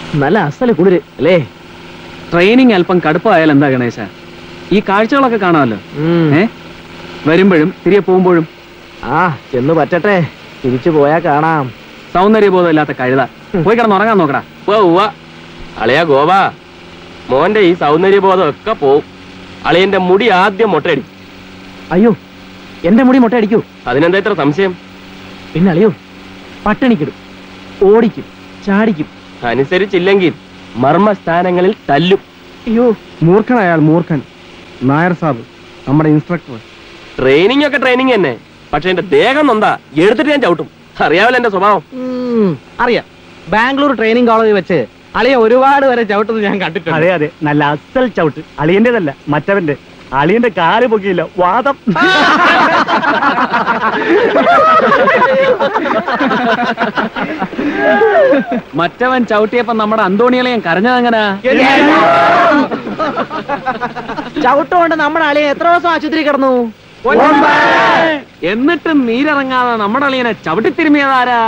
നല്ല അസല് കുളിര് അല്ലേ ട്രെയിനിങ് അല്പം കടുപ്പമായാൽ എന്താ ഗണേശ ഈ കാഴ്ചകളൊക്കെ കാണാമല്ലോ ഉം. ഏ വരുമ്പോഴും തിരികെ പോകുമ്പോഴും ആ ചെന്ന് പറ്റട്ടെ തിരിച്ചു പോയാ കാണാം സൗന്ദര്യബോധം ഇല്ലാത്ത കഴുത പോയി കിടന്ന് ഉറങ്ങാൻ നോക്കടാ ഉവ്വ ഉവ്വ അളിയ ഗോപ മോന്റെ ഈ സൗന്ദര്യബോധം ഒക്കെ പോവും അളിയന്റെ മുടി ആദ്യം മുട്ടയടി അയ്യോ എന്റെ മുടി മുട്ട അടിക്കൂ അതിനെന്താ ഇത്ര സംശയം പിന്നെ അളിയോ പട്ടണിക്കിടും ഓടിക്കും ചാടിക്കും അനുസരിച്ചില്ലെങ്കിൽ മർമ്മസ്ഥാനങ്ങളിൽ തല്ലും അയ്യോ മൂർഖൻ അയാൾ മൂർഖൻ നായർ സാബ് നമ്മുടെ ഇൻസ്ട്രക്ടർ ട്രെയിനിങ് ഒക്കെ ട്രെയിനിങ് തന്നെ പക്ഷെ എന്റെ ദേഹം നൊന്താ എടുത്തിട്ട് ഞാൻ ചവിട്ടും അറിയാവല്ലോ എന്റെ സ്വഭാവം ഉം, അറിയാം ബാംഗ്ലൂർ ട്രെയിനിങ് കോളേജിൽ വെച്ച് അളിയ ഒരുപാട് വരെ ചവിട്ടുന്നത് ഞാൻ കണ്ടിട്ടുണ്ട് അതെ അതെ നല്ല അസൽ ചവിട്ട് അളിയന്റേതല്ല മറ്റവന്റെ അളിയന്റെ കാല് പൊക്കിയില്ല വാദം മറ്റവൻ ചവിട്ടിയപ്പോ നമ്മുടെ അന്തോണികളെയും കരഞ്ഞതെങ്ങനാ ചവിട്ടുകൊണ്ട് നമ്മുടെ അളിയ എത്ര ദിവസം ആശുപത്രി കിടന്നു എന്നിട്ടും നീരിറങ്ങാതെ നമ്മുടെ അളിയനെ ചവിട്ടിത്തിരുമിയതാരാ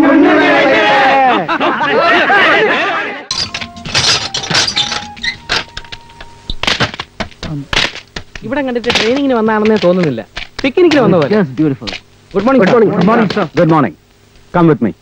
ഇവിടെ കണ്ടിട്ട് ട്രെയിനിങ്ങിന് വന്നാണെന്നേ തോന്നുന്നില്ല പിക്നിക്കിന് വന്ന പോലെ beautiful good morning good morning sir good morning come with me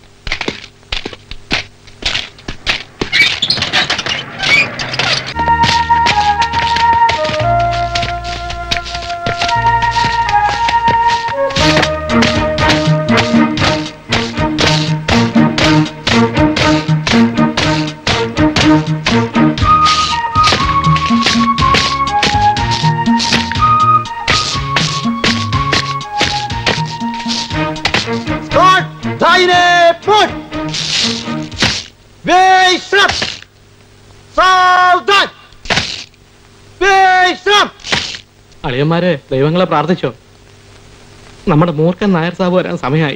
അളിയന്മാരെ ദൈവങ്ങളെ പ്രാർത്ഥിച്ചോ നമ്മുടെ മൂർഖൻ നായർ സാബ് വരാൻ സമയമായി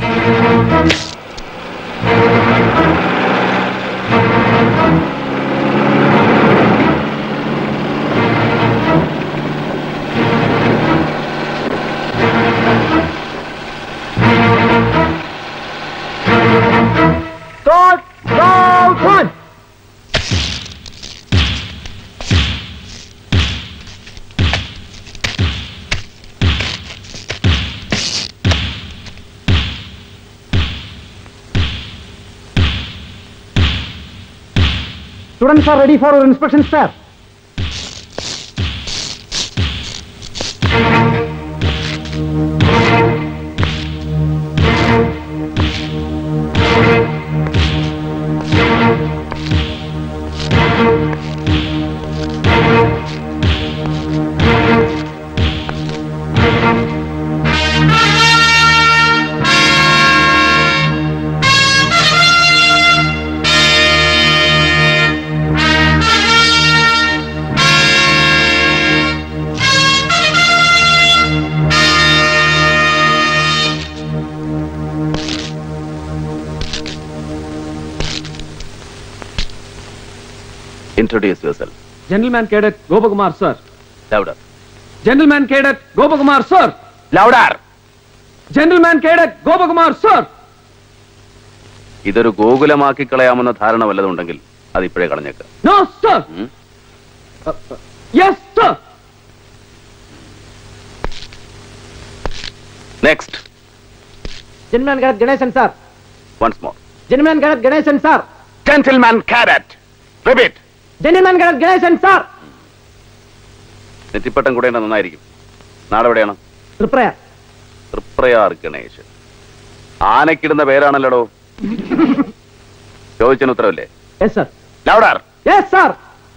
Students are ready for your inspection, sir. Introduce yourself. Gentleman cadet Gopakumar sir Louder. Gentleman cadet Gopakumar sir Louder! Gentleman cadet Gopakumar sir ഇതൊരു ഗോകുലമാക്കി കളയാമെന്ന ധാരണ വല്ലതുണ്ടെങ്കിൽ അത് ഇപ്പോഴേ കളഞ്ഞേക്ക് നോ സർ ഉം? യെസ് സർ നെക്സ്റ്റ് ജെന്മാൻ ഗണത് ഗണേശൻ സാർ വൺസ് മോർ ജെന്മാൻ ഗണത് Ganesan sir gentleman carrot repeat ജെന്മാൻ ഗണത് ഗണേശൻ സാർ നെറ്റിപ്പട്ടം കൂടേണ്ട നന്നായിരിക്കും നാളെ എവിടെയാണ് തൃപ്രയ തൃപ്രയാർ ഗണേശ് ആനക്കിടുന്ന പേരാണല്ലോടോ ചോദിച്ചതിന് ഉത്തരവല്ലേ yes sir louder yes sir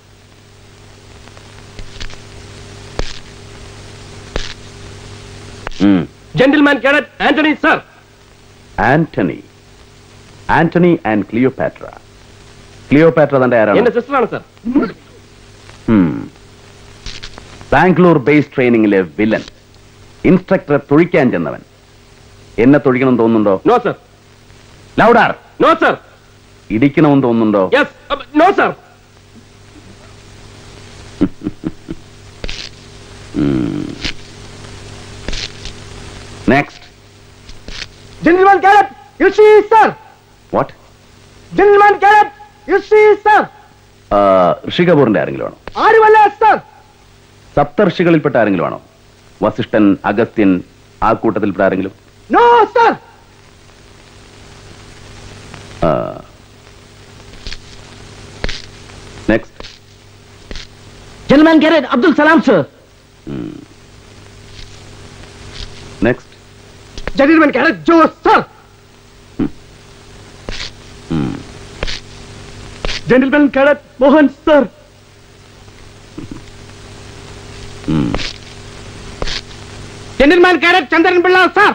gentleman cadet Antony sir Antony Antony and Cleopatra Cleopatra തന്റെ ആരാണ് എന്റെ സിസ്റ്ററാണ് സർ Hmm. ബാംഗ്ലൂർ ബേസ് ട്രെയിനിങ്ങിലെ വില്ലൻ ഇൻസ്ട്രക്ടറെ തൊഴിക്കാൻ ചെന്നവൻ എന്നെ തൊഴിക്കണം തോന്നുന്നുണ്ടോ no sir louder no sir ഇടിക്കണമെന്ന് തോന്നുന്നുണ്ടോ yes no sir next Gentleman cadet, you see, sir. What Gentleman cadet, sir ആ, ഋഷി കപൂറിന്റെ ആരെങ്കിലും ആണോ ആരുമല്ല സർ സപ്തർഷികളിൽപ്പെട്ട ആരെങ്കിലും ആണോ വസിഷ്ഠൻ അഗസ്ത്യൻ ആ കൂട്ടത്തിൽപ്പെട്ട ആരെങ്കിലും no sir next general carrot Abdul Salam sir next general carrot Jose sir gentleman cadet Mohan sir gentleman cadet Chandran Pillai sir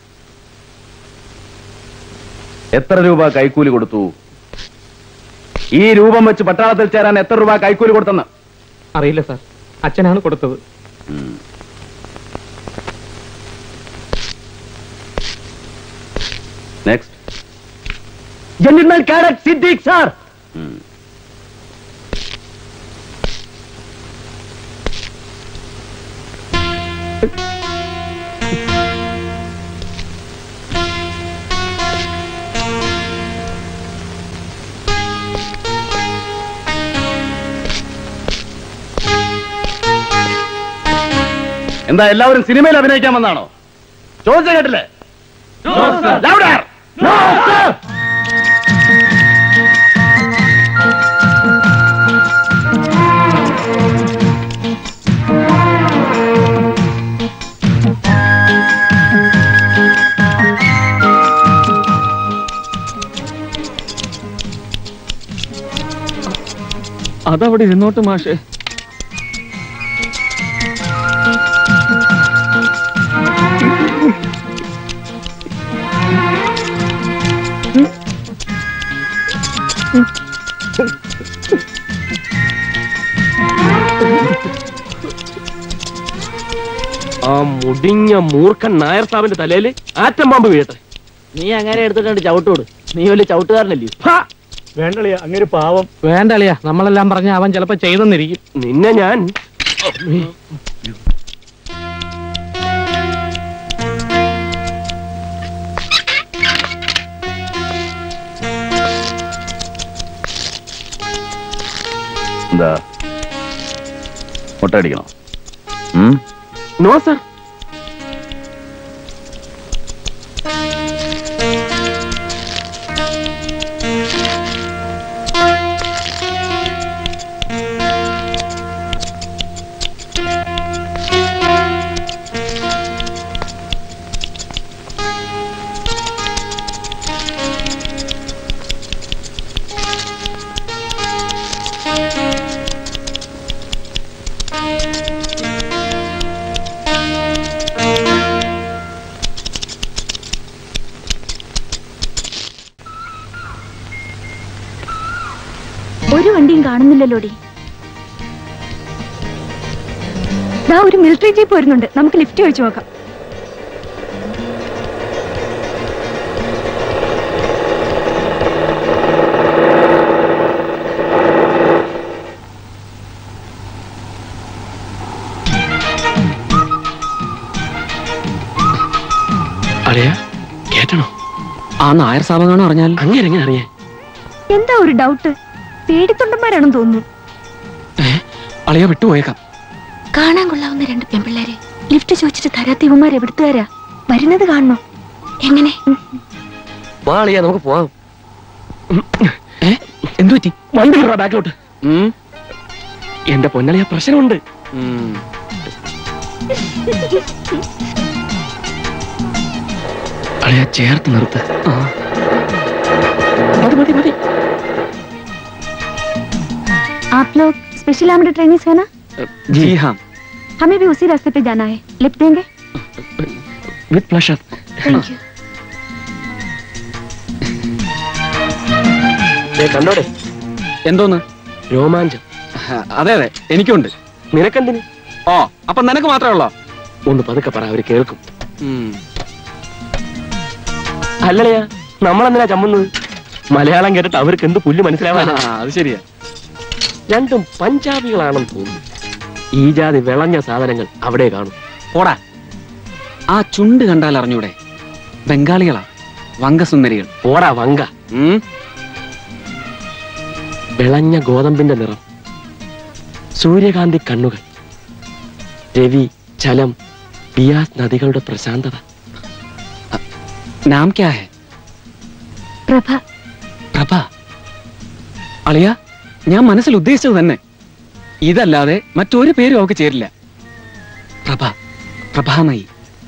എത്ര രൂപ കൈക്കൂലി കൊടുത്തു ഈ രൂപം വെച്ച് പട്ടാളത്തിൽ ചേരാൻ എത്ര രൂപ കൈക്കൂലി കൊടുത്തെന്ന് അറിയില്ല സാർ അച്ഛനാണ് കൊടുത്തത് next gentleman cadet Siddique sir എന്താ എല്ലാവരും സിനിമയിൽ അഭിനയിക്കാൻ വന്നാണോ ചോദിച്ച കേട്ടില്ലേ Louder! അതവിടെ ഇരുന്നോട്ട് മാഷേ ആ മുടിഞ്ഞ മൂർഖൻ നായർ സാബിന്റെ തലയിൽ ആറ്റം പാമ്പ് വീഴട്ടെ നീ അങ്ങനെ എടുത്തിട്ടുണ്ട് ചവിട്ടോട് നീ വലിയ ചവിട്ടുകാരനല്ലേ വേണ്ടളിയ അങ്ങനെ പാവം വേണ്ട അളിയ നമ്മളെല്ലാം പറഞ്ഞ അവൻ ചിലപ്പോ ചെയ്തെന്നിരിക്കും നിന്നെ ഞാൻ എന്താ മുട്ടടിക്കണോ ഉം? നോ സർ ഒരു വണ്ടിയും കാണുന്നില്ലല്ലോടി ദാ ഒരു മിലിറ്ററി ജീപ്പ് വരുന്നുണ്ട് നമുക്ക് ലിഫ്റ്റ് ഒഴിച്ചു നോക്കാം അറിയാ കേട്ടണോ ആ നായർ സാബങ്ങാണോ അറിഞ്ഞാൽ അങ്ങനെ എങ്ങനെ അറിയാൻ എന്താ ഒരു ഡൗട്ട് പേടിത്തൊണ്ടന്മാരാണെന്ന് തോന്നുന്നു അളിയ വിട്ടുപോയേക്കാം കാണാൻ കൊള്ളാവുന്ന രണ്ട് പെൺപിള്ളേരെ ലിഫ്റ്റ് ചോദിച്ചിട്ട് തരാത്ത ഇവന്മാർ എവിടുത്തുകാരാ വരുന്നത് കാണണോ എങ്ങനെ വാളിയാ നമുക്ക് പോവാം ഏ എന്തു പറ്റി വണ്ടി വിടറാ ബാക്കിലോട്ട് ഉം. എന്റെ പൊന്നളിയ പ്രശ്നമുണ്ട് ഉം. അളിയ ചേർത്ത് നിർത്ത് ആ. മതി മതി മതി आप लोग स्पेशल आर्मड ट्रेनिंग्स है ना ജി ഹാം हमें भी उसी रास्ते पे जाना है लिफ्ट देंगे വിത്ത് പ്ലഷർ थैंक यू കണ്ടോടെ എന്തോന്ന് രോമാഞ്ചം അതെ അതെ എനിക്കുണ്ട് നിനക്കെന്തിന് ഓ അപ്പൊ നിനക്ക് മാത്രമേ ഉള്ളോ ഒന്ന് പതുക്കെ പറ അവര് കേൾക്കും ഉം. അല്ലളിയാ നമ്മളെന്തിനാ ചമ്മുന്നത് മലയാളം കേട്ടിട്ട് അവർക്ക് എന്ത് പുല്ല് ആ, മനസ്സിലാവാനാ അത് ശരിയാ രണ്ടും പഞ്ചാബികളാണെന്ന് തോന്നുന്നു ഈ ജാതി വിളഞ്ഞ സാധനങ്ങൾ അവിടെ കാണും പോടാ ആ ചുണ്ട് കണ്ടാൽ അറിഞ്ഞൂടെ ബംഗാളികളാ വങ്കസുന്ദരികൾ ഓടാ വങ്ക ഉം. വിളഞ്ഞ ഗോതമ്പിന്റെ നിറം സൂര്യകാന്തി കണ്ണുകൾ രവി ചലം ബിയാസ് നദികളുടെ പ്രശാന്തത നാം ക്യാ ഹെ പ്രഭ പ്രഭ അളിയ ഞാൻ മനസ്സിൽ ഉദ്ദേശിച്ചത് തന്നെ ഇതല്ലാതെ മറ്റൊരു പേരും അവൾക്ക് ചേരില്ല പ്രഭ പ്രഭാമയി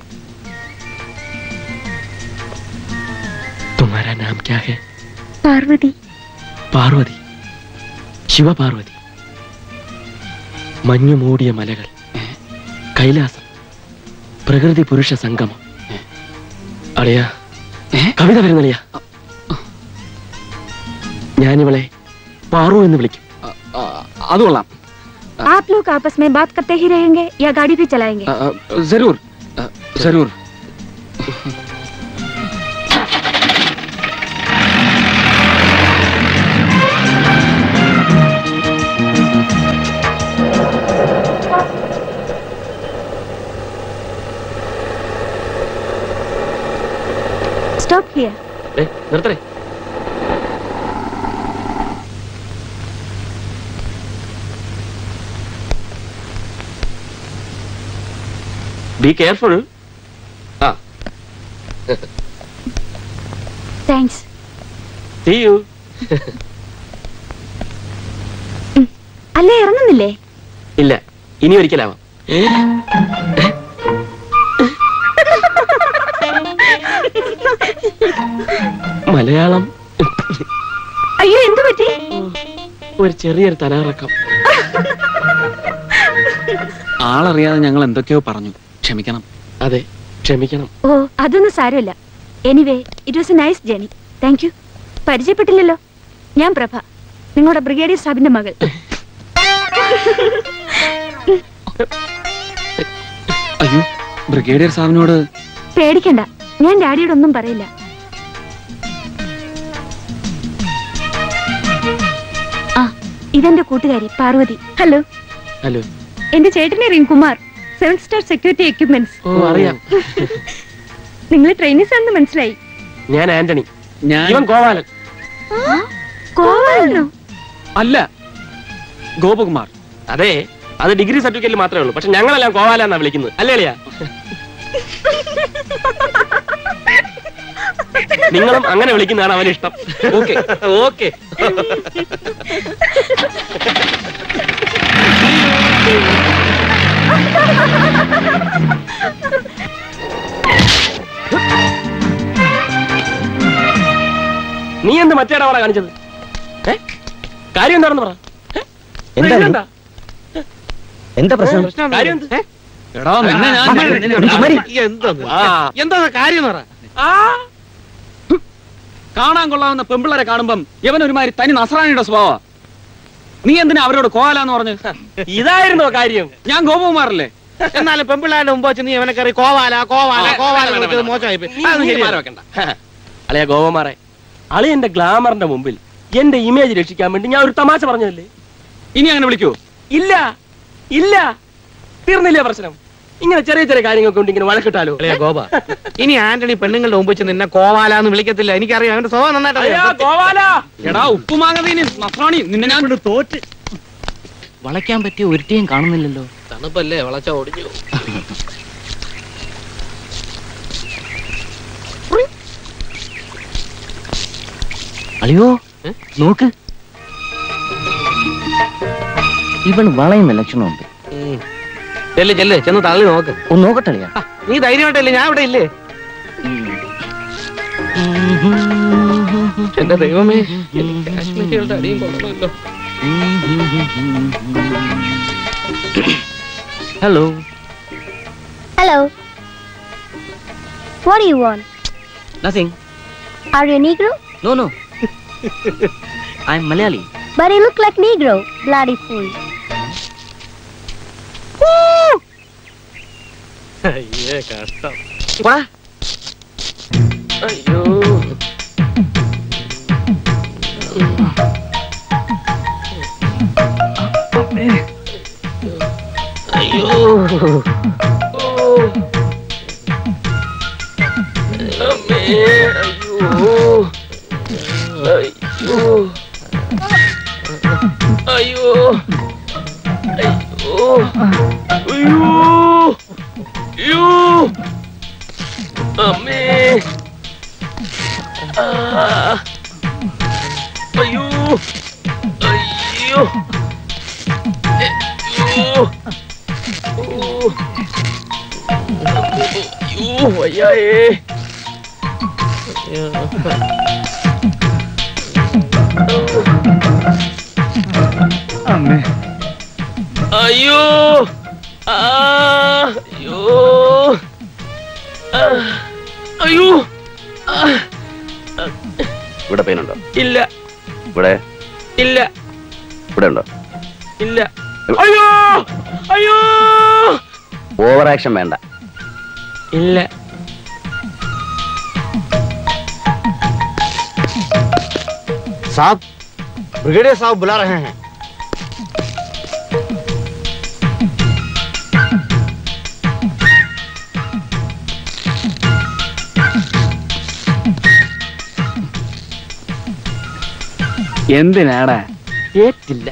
തുമാരാ നാം ക്യാ ഹെ പാർവതി പാർവതി ശിവപാർവതി മഞ്ഞു മൂടിയ മലകൾ കൈലാസം പ്രകൃതി പുരുഷ സംഗമം അളിയ കവിത വരുന്നളിയ ഞാനിവളെ പാറു എന്ന് വിളിക്കും അത് കൊള്ളാം आप लोग आपस में बात करते ही रहेंगे या गाड़ी भी चलाएंगे अ, अ, जरूर अ, जरूर स्टॉप हियर ഏ, നിർത്തണേ ബി കെയർഫുൾ ആ थैंक्स സീ യു അല്ലേ ഇറങ്ങുന്നില്ലേ ഇല്ല ഇനി ഒരിക്കലാവാം മലയാളം അയ്യോ എന്തു പറ്റി ഒരു ചെറിയൊരു തലകറക്കം ആളറിയാതെ ഞങ്ങൾ എന്തൊക്കെയോ പറഞ്ഞു ക്ഷമിക്കണം അതെ ക്ഷമിക്കണം ഓ അതൊന്നും സാരമില്ല anyway it was a nice journey thank you പരിചയപ്പെട്ടില്ലല്ലോ ഞാൻ പ്രഭ നിങ്ങളുടെ ബ്രിഗേഡിയർ സാബിന്റെ മകൾ അയ്യോ ബ്രിഗേഡിയർ സാബിനോട് പേടിക്കണ്ട ഞാൻ ഡാഡിയോടൊന്നും പറയില്ല ആ ഇതെന്റെ കൂട്ടുകാരി പാർവതി ഹലോ ഹലോ എന്റെ ചേട്ടനെ റിൻ Kumar seven star security equipments ഓ അറിയാം നിങ്ങൾ ട്രെയിനിസ് ആണെന്ന് മനസ്സിലായി ഞാൻ ആന്റണി ഞാൻ ഇവൻ ഗോപാലൻ കോവാലോ അല്ല ഗോപകുമാർ അതെ അത് ഡിഗ്രി സർട്ടിഫിക്കറ്റിൽ മാത്രമേ ഉള്ളൂ പക്ഷെ ഞങ്ങളെല്ലാം കോവാല എന്നാ വിളിക്കുന്നത് അല്ലേ അളിയാ നിങ്ങളും അങ്ങനെ വിളിക്കുന്നതാണ് അവന് ഇഷ്ടം ഓക്കെ ഓക്കെ നീ എന്ത് മറ്റേ ഇടപാടാ കാണിച്ചത് ഏ കാര്യം എന്താണെന്ന് പറ ഏ? എന്താ എന്താ എന്താ പ്രശ്നം കാര്യം എന്ത്? എടാ നിന്നെ ഞാൻ ആ. എന്താ കാര്യം എന്ന് പറ ആ കാണാൻ കൊള്ളാവുന്ന പെമ്പിള്ളരെ കാണുമ്പം ഇവൻ ഒരുമാതിരി തനി നസ്രാണിയുടെ സ്വഭാവ നീ എന്തിനാ അവരോട് കോലാന്ന് പറഞ്ഞ് ഇതായിരുന്നോ കാര്യം ഞാൻ ഗോപകുമാറല്ലേ എന്നാലും പെമ്പിള്ളാരുടെ മുമ്പ് വെച്ച് നീ അവനെ കയറി കോവാല കോവാല കോവാല എന്ന് വിളിച്ചത് മോശമായി പോയി. അതൊന്നും ശരിയല്ല. അളിയ ഗോപമാറെ അളിയന്റെ ഗ്ലാമറിന്റെ മുമ്പിൽ എന്റെ ഇമേജ് രക്ഷിക്കാൻ വേണ്ടി ഞാൻ ഒരു തമാശ പറഞ്ഞതല്ലേ ഇനി അങ്ങനെ വിളിക്കൂ ഇല്ല ഇല്ല തീർന്നില്ലേ പ്രശ്നം ഇങ്ങനെ ചെറിയ ചെറിയ കാര്യങ്ങൾ കൊണ്ട് ഇങ്ങനെ വഴക്കിട്ടാലോ അളിയാ ഗോപ ഇനി ആന്റണി പെണ്ണുങ്ങളുടെ മുമ്പ് വെച്ച് നിന്നെ കോവാല എന്ന് വിളിക്കത്തില്ല എനിക്കറിയാം അവന്റെ സ്വഭാവം നന്നായിട്ട് അളിയാ, അറിയാം. ഗോപാല എടാ ഉപ്പുമാങ്ങതീന് നസ്രാണി നിന്നെ ഞാൻ തോറ്റ് വളയ്ക്കാൻ പറ്റിയ ഒരുത്തിയും കാണുന്നില്ലല്ലോ തണുപ്പല്ലേ വളച്ച ഓടിഞ്ഞു അളിയോ നോക്ക് ഇവൾ വളയുന്ന ലക്ഷണമുണ്ട് ചെല്ല് ചെല്ല് ചെന്ന് തള്ളി നോക്ക് ഒന്ന് നോക്കട്ടെ അളിയാ ആ, നീ ധൈര്യമായിട്ടല്ലേ ഞാൻ ഇവിടെ ഇല്ലേ എന്റെ ദൈവമേ എനിക്ക് കാശ്മീരികളുടെ അടിയും കൊള്ളണമല്ലോ hello Hello. What do you want? Nothing Are you a Negro? No no I am Malayali But you look like Negro. Bloody fool. അയ്യേ കഷ്ടം അയ്യോ അയ്യോ അമ്മേ അയ്യോ അയ്യോ അയ്യോ അയ്യോ അയ്യോ അയ്യോ അമ്മേ ആ. അയ്യോ അയ്യോ അയ്യോ ഓ. അയ്യോ വയ്യായേ അമ്മേ അയ്യോ ആ അയ്യോ ആ, അയ്യോ ആ, ഇവിടെ പെയിൻ ഉണ്ടോ ഇല്ല ഇവിടെ ഇല്ല ഇവിടെ ഉണ്ടോ ഇല്ല അയ്യോ അയ്യോ ഓവർ ആക്ഷൻ വേണ്ട ഇല്ല साहब ब्रिगेडियर साहब बुला रहे हैं എന്തിനാടാ ഏറ്റില്ല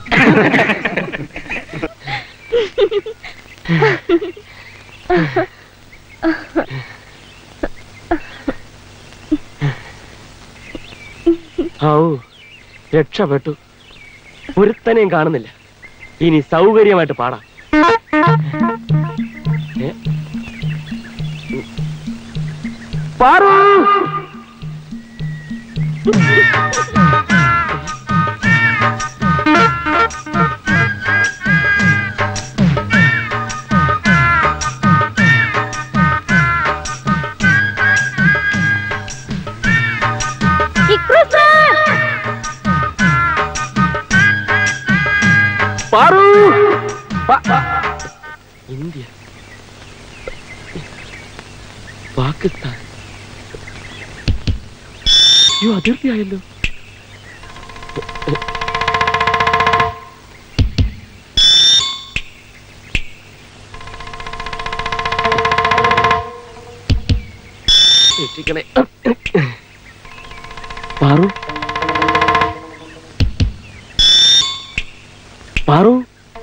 ഔ രക്ഷപ്പെട്ടു ഒരുത്തനെയും കാണുന്നില്ല ഇനി സൗകര്യമായിട്ട് പാടാം ഏ? പാറു പാറു പ- പ- ഇന്ത്യ പാകിസ്ഥാൻ അയ്യോ അതിർത്തിയായല്ലോ രക്ഷിക്കണേ പാറു പാറു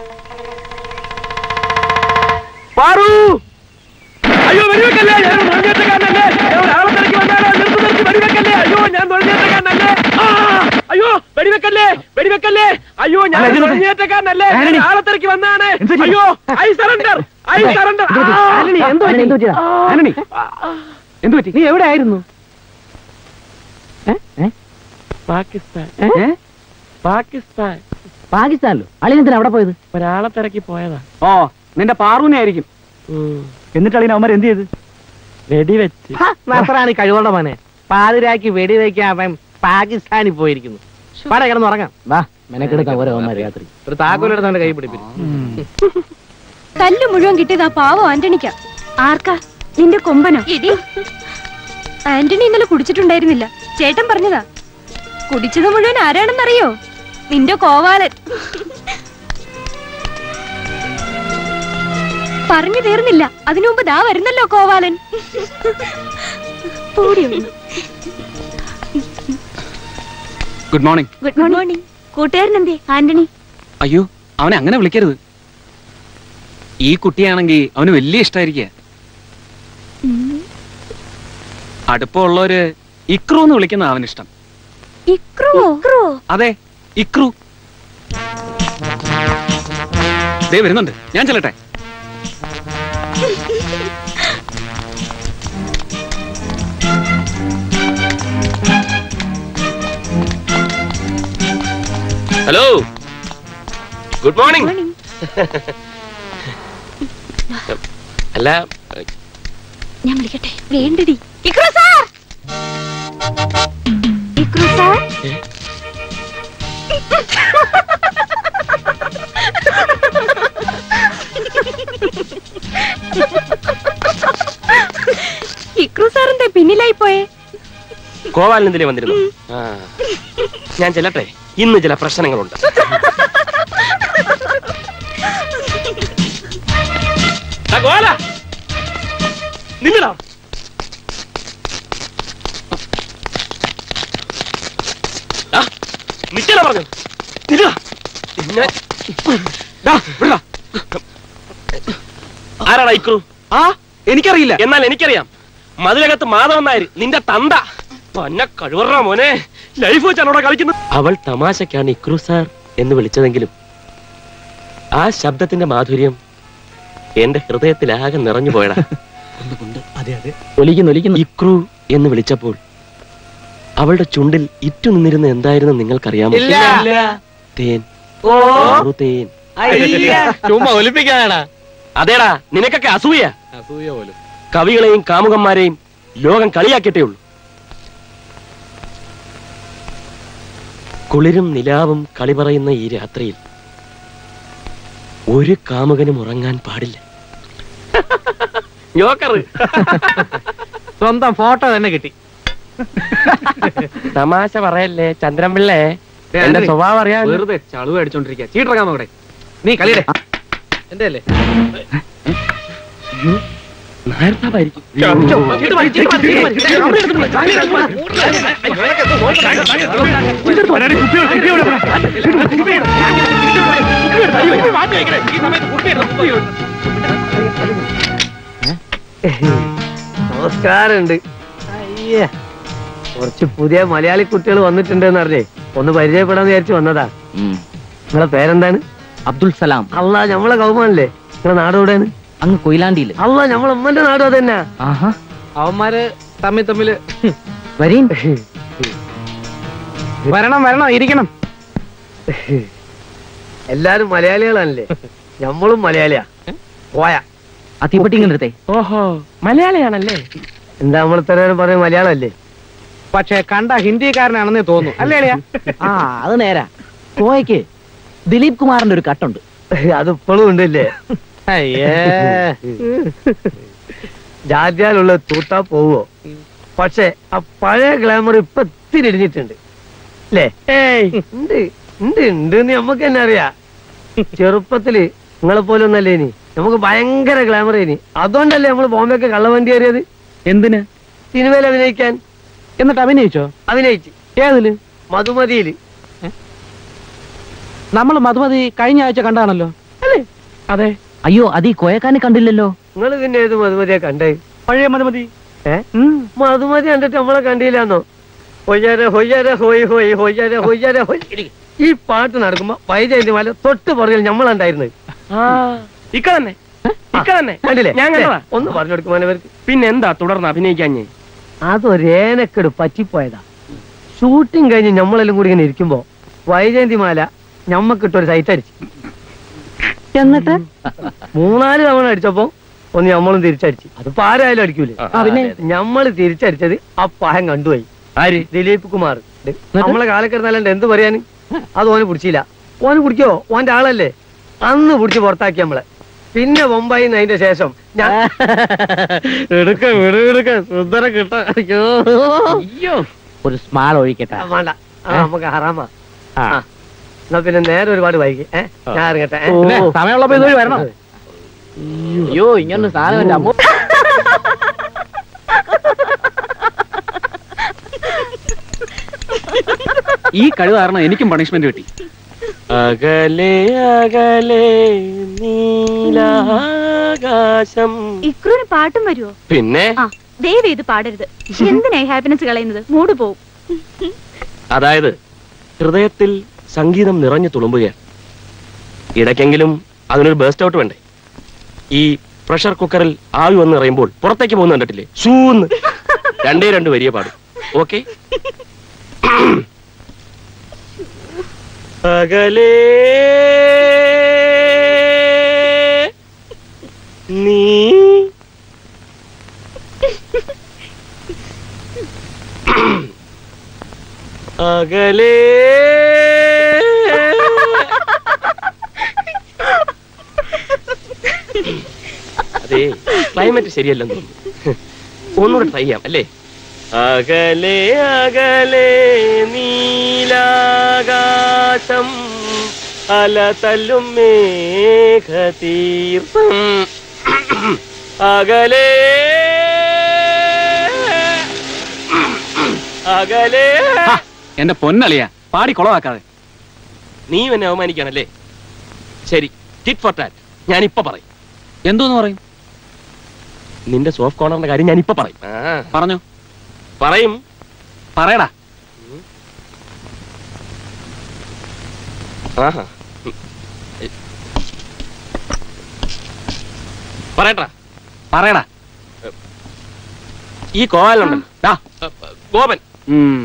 പാറു അയ്യോ വെടിവെക്കല്ലേ ഞാൻ നുഴഞ്ഞേറ്റക്കാരനല്ലേ ഞാൻ ഒരാളെ തിരക്കി വന്നാലോ നിർത്തി നിർത്തി വെടിവെക്കല്ലേ അയ്യോ ഞാൻ നുഴഞ്ഞേറ്റക്കാരനല്ലേ ആ! അയ്യോ വെടിവെക്കല്ലേ വെടിവെക്കല്ലേ അയ്യോ ഞാൻ അല്ല, ഇതിനകത്ത് നുഴഞ്ഞേറ്റക്കാരനല്ലേ ഞാൻ ആന്റണി. ആളെ തിരക്കി വന്നാണ് എന്ത് പറ്റി? അയ്യോ I surrender I surrender Antony, എന്ത് പറ്റി? എന്ത് പറ്റിയതാ? ആന്റണി. എന്തു പറ്റി നീ എവിടെ ആയിരുന്നു പാകിസ്ഥാൻ ഏ? പാകിസ്ഥാൻ പാകിസ്ഥാനിലോ അളിയനത്തിന് അവിടെ പോയത് ഒരാളെ തിരക്കി പോയതാ ഓ നിന്റെ പാറൂനെ ആയിരിക്കും ഉം. എന്നിട്ട് അളിയൻ അവന്മാർ എന്ത് ചെയ്ത് വെടിവെച്ച് നസറാണ് കഴിവുള്ള മോനെ പാതിരാക്കി വെടിവെക്കാൻ അവൻ പാകിസ്ഥാനിൽ പോയിരിക്കുന്നു പാടെ കിടന്ന് ഉറങ്ങാം വാ മെനക്കെടുക്കാൻ ഓരോ അവന്മാര് രാത്രി ഒരു താക്കോലെടുത്ത് കൈ പിടിപ്പിക്കും തല്ല് മുഴുവൻ കിട്ടിയത് ആ പാവം ആന്റണിക്കാ ആർക്കാ നിന്റെ കൊമ്പനോ ഇടി ആന്റണി ഇന്നലെ കുടിച്ചിട്ടുണ്ടായിരുന്നില്ല ചേട്ടൻ പറഞ്ഞതാ കുടിച്ചത് മുഴുവൻ ആരാണെന്നറിയോ നിന്റെ കോവാലൻ പറഞ്ഞു തീർന്നില്ല അതിനു മുമ്പ് ദാ വരുന്നല്ലോ കോവാലൻ ഓടി വന്നു. ഗുഡ് മോർണിംഗ് ഗുഡ് മോർണിംഗ് കൂട്ടുകാരൻ എന്തേ ആന്റണി അയ്യോ അവനെ അങ്ങനെ വിളിക്കരുത് ഈ കുട്ടിയാണെങ്കിൽ അവന് വലിയ ഇഷ്ടമായിരിക്കുക അടുപ്പമുള്ളവര് ഇക്രു എന്ന് വിളിക്കുന്ന അവനിഷ്ടം ഇക്രു അതെ ഇക്രു ദേ വരുന്നുണ്ട് ഞാൻ ചെല്ലട്ടെ ഹലോ ഗുഡ് മോർണിംഗ് മോർണിംഗ് അല്ല ഞാൻ വിളിക്കട്ടെ വേണ്ടടി Ikru sir Ikru sir Ikru sir എന്താ പിന്നിലായി പോയേ ഗോപാലനെന്തിനെ വന്നിരുന്നു ആ. ഞാൻ ചെല്ലട്ടെ ഇന്ന് ചില പ്രശ്നങ്ങളുണ്ട് ആ, ഗോപാല നിന്നടാ നിൽക്കല പറഞ്ഞു നില്ല ഡാ, വിടടാ. ആരാടാ ഇക്രു ആ എനിക്കറിയില്ല എന്നാൽ എനിക്കറിയാം മതിലകത്ത് മാധവൻ നായർ നിന്റെ തന്ത പന്ന കഴിവറ മോനെ ലൈഫ് വെച്ചാണോടാ കളിക്കുന്നത് അവൾ തമാശക്കാണ് ഇക്രു സാർ എന്ന് വിളിച്ചതെങ്കിലും ആ ശബ്ദത്തിന്റെ മാധുര്യം എന്റെ ഹൃദയത്തിലാകെ നിറഞ്ഞു പോയടാ ഒലിക്കുന്നു ഒലിക്കുന്നു ഇക്രു എന്ന് വിളിച്ചപ്പോൾ അവളുടെ ചുണ്ടിൽ ഇറ്റു നിന്നിരുന്ന എന്തായിരുന്നു നിങ്ങൾക്കറിയാമോ തേൻ വെറു തേൻ ചുമ്മാ ഒലിപ്പിക്കാനാടാ അതേടാ നിനക്കൊക്കെ അസൂയ അസൂയ പോലും കവികളെയും കാമുകന്മാരെയും ലോകം കളിയാക്കിയിട്ടേ ഉള്ളൂ കുളിരും നിലാവും കളി പറയുന്ന ഈ രാത്രിയിൽ ഒരു കാമുകനും ഉറങ്ങാൻ പാടില്ല സ്വന്തം ഫോട്ടോ തന്നെ കിട്ടി തമാശ പറയല്ലേ ചന്ദ്രൻപിള്ളേ എന്റെ സ്വഭാവം അറിയാം വെറുതെ ചളുവ അടിച്ചോണ്ടിരിക്കുക ചീട്ടിറങ്ങാൻ നോക്കടെ നീ കളിയുടെ എന്റെ അല്ലേ നമസ്കാരമുണ്ട് അയ്യേ കുറച്ച് പുതിയ മലയാളി കുട്ടികൾ വന്നിട്ടുണ്ടെന്ന് അറിഞ്ഞേ ഒന്ന് പരിചയപ്പെടാന്ന് വിചാരിച്ചു വന്നതാ നിങ്ങളെ പേരെന്താണ് അബ്ദുൽ സലാം അല്ല നമ്മളെ കൗമാനല്ലേ നിങ്ങളെ നാട് എവിടെയാണ് അങ്ങ് കൊയിലാണ്ടിയില് അല്ല നമ്മളെ ഉമ്മന്റെ നാടും അതന്നെ ആഹാ അവന്മാര് തമ്മിൽ തമ്മില് വരീൻ വരണം വരണം ഇരിക്കണം എല്ലാരും മലയാളികളാണല്ലേ നമ്മളും മലയാളിയാ പോയാ ആ തീപ്പെട്ടി ഇങ്ങനെ എടുത്തേ ഓഹോ മലയാളിയാണല്ലേ എന്താ നമ്മൾ ഇത്ര നേരം പറയുന്നത് മലയാളമല്ലേ പക്ഷെ കണ്ട ഹിന്ദിക്കാരനാണെന്നേ തോന്നുന്നു അല്ലേ അളിയാ ആ അത് നേരാ കോയക്ക് ദിലീപ് കുമാറിന്റെ ഒരു കട്ടുണ്ട് അത് ഇപ്പോഴും ഉണ്ടല്ലേ അയ്യേ ജാത്യാലുള്ള തൂട്ടാ പോവോ പക്ഷെ ആ പഴയ ഗ്ലാമർ ഇപ്പൊ ഇത്തിരി ഇടിഞ്ഞിട്ടുണ്ട് അല്ലേ ഏയ് ഉണ്ട് ഉണ്ട് ഉണ്ട് എന്ന് നമുക്ക് തന്നെ അറിയാം ചെറുപ്പത്തില് നിങ്ങളെ പോലെ ഒന്നല്ലേ ഇനി നമുക്ക് ഭയങ്കര ഗ്ലാമർ ഇനി അതുകൊണ്ടല്ലേ നമ്മൾ ബോംബെക്ക് കള്ളവണ്ടി കയറിയത് എന്തിന് സിനിമയിൽ അഭിനയിക്കാൻ എന്നിട്ട് അഭിനയിച്ചോ അഭിനയിച്ച് ഏതില് മധുമതിയില് നമ്മൾ മധുമതി കഴിഞ്ഞ ആഴ്ച കണ്ടാണല്ലോ അല്ലേ അതെ അയ്യോ അത് ഈ കോയക്കാനെ കണ്ടില്ലല്ലോ നിങ്ങൾ പിന്നെ ഏത് മധുമതിയാ കണ്ടേ പഴയ മധുമതി ഏ മധുമതി കണ്ടിട്ട് നമ്മളെ കണ്ടില്ലാന്നോ ഹൊയ്യാരെ ഹൊയ്യാരെ ഹോയ് ഹോയ് ഹൊയ്യാരെ ഹൊയ്യാരെ ഹൊയ് ഈ പാട്ട് നടക്കുമ്പോ വൈജയന്തി മല തൊട്ട് പുറകിൽ നമ്മളുണ്ടായിരുന്നത് ഇക്ക തന്നെ ഇക്ക തന്നെ കണ്ടില്ലേ ഞാൻ കണ്ടതാ ഏ, ഒന്ന് പറഞ്ഞു കൊടുക്കുമാനവർക്ക് പിന്നെന്താ തുടർന്ന് അഭിനയിക്കാഞ്ഞേ അതൊരേനക്കെട് പറ്റിപ്പോയതാ ഷൂട്ടിംഗ് കഴിഞ്ഞ് നമ്മളെല്ലാം കൂടി ഇങ്ങനെ ഇരിക്കുമ്പോ വൈജയന്തി മാല ഞമ്മക്കിട്ടൊരു സൈറ്റ് അടിച്ചു എന്നിട്ട് മൂന്നാല് തവണ അടിച്ചപ്പോ ഒന്ന് നമ്മളും തിരിച്ചടിച്ചു അതിപ്പോ ആരായാലും അടിക്കൂലേ പിന്നെ? ഞമ്മള് തിരിച്ചടിച്ചത് ആ പായം കണ്ടുപോയി ആര് ദിലീപ് കുമാർ ഇത് നമ്മളെ കാലക്കിടന്നല്ലാണ്ട് എന്ത് പറയാന് അത് ഓന് പിടിച്ചില്ല ഓന് പിടിക്കോ ഓന്റെ ആളല്ലേ അന്ന് പിടിച്ച് പുറത്താക്കി നമ്മളെ പിന്നെ ബൊമ്പായി അതിന്റെ ശേഷം ഞാൻ എടുക്ക വിട് എടുക്ക സുന്ദര കിട്ട അയ്യോ അയ്യോ ഒരു സ്മാൾ ഒഴിക്കട്ടെ ആ, വേണ്ട ആ, നമുക്ക് ഹറാമാ ആ. എന്നാ പിന്നെ നേരെ ഒരുപാട് വൈകി ഏ ഞാൻ ഇറങ്ങട്ടെ ഏ? പിന്നെ സമയമുള്ളപ്പോ ഇതുവഴി വരണം അയ്യോ ഇങ്ങനെ സാധനം എന്റെ അമ്മ ഈ കഴിവ് കാരണം എനിക്കും പണിഷ്മെന്റ് കിട്ടി അകലെ അകലെ നീലാകാശം ഇക്രൂന് പാട്ടും വരുമോ പിന്നെ ആ ദയവ് ഇത് പാടരുത് എന്തിനായി ഹാപ്പിനെസ് കളയുന്നത് മൂട് പോവും അതായത് ഹൃദയത്തിൽ സംഗീതം നിറഞ്ഞു തുളുമ്പുകയാണ് ഇടയ്ക്കെങ്കിലും അതിനൊരു ബേസ്റ്റ് ഔട്ട് വേണ്ടേ ഈ പ്രഷർ കുക്കറിൽ ആവി വന്ന് എറിയുമ്പോൾ പുറത്തേക്ക് പോകുന്ന കണ്ടിട്ടില്ലേ ഷൂന്ന് രണ്ടേ രണ്ട് വരിയ പാടും ഓക്കെ അകലേ നീ അകലേ അതെ ക്ലൈമറ്റ് ശരിയല്ലെന്ന് തോന്നുന്നു ഒന്നുകൂടെ ട്രൈ ചെയ്യാം അല്ലേ അകലെ അകലെ നീലാകാശം അല തല്ലും മേഘതീർത്ഥം അകലെ അകലെ എന്റെ പൊന്നളിയ പാടി കൊളവാക്കാതെ നീ എന്നെ അവമാനിക്കാണല്ലേ ശരി ടിറ്റ് ഫോർ ടാറ്റ് ഞാൻ ഇപ്പൊ പറയും എന്തോന്ന് പറയും നിന്റെ സോഫ്റ്റ് കോർണറിന്റെ കാര്യം ഞാൻ ഇപ്പൊ പറയും ആ, പറഞ്ഞോ പറയും പറയടാ ആഹാ. പറയട്ടാ പറയടാ ഈ കോവാലുണ്ടല്ലോ ഡാ ഗോപൻ ഉം.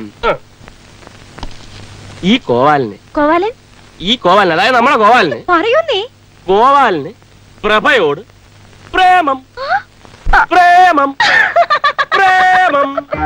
ഈ കോവാലിന് കോവാലൻ ഈ കോവാലിന് അതായത് നമ്മുടെ കോവാലിന് പറയൂന്നേ ഗോപാലിന് പ്രഭയോട് പ്രേമം പ്രേമം പ്രേമം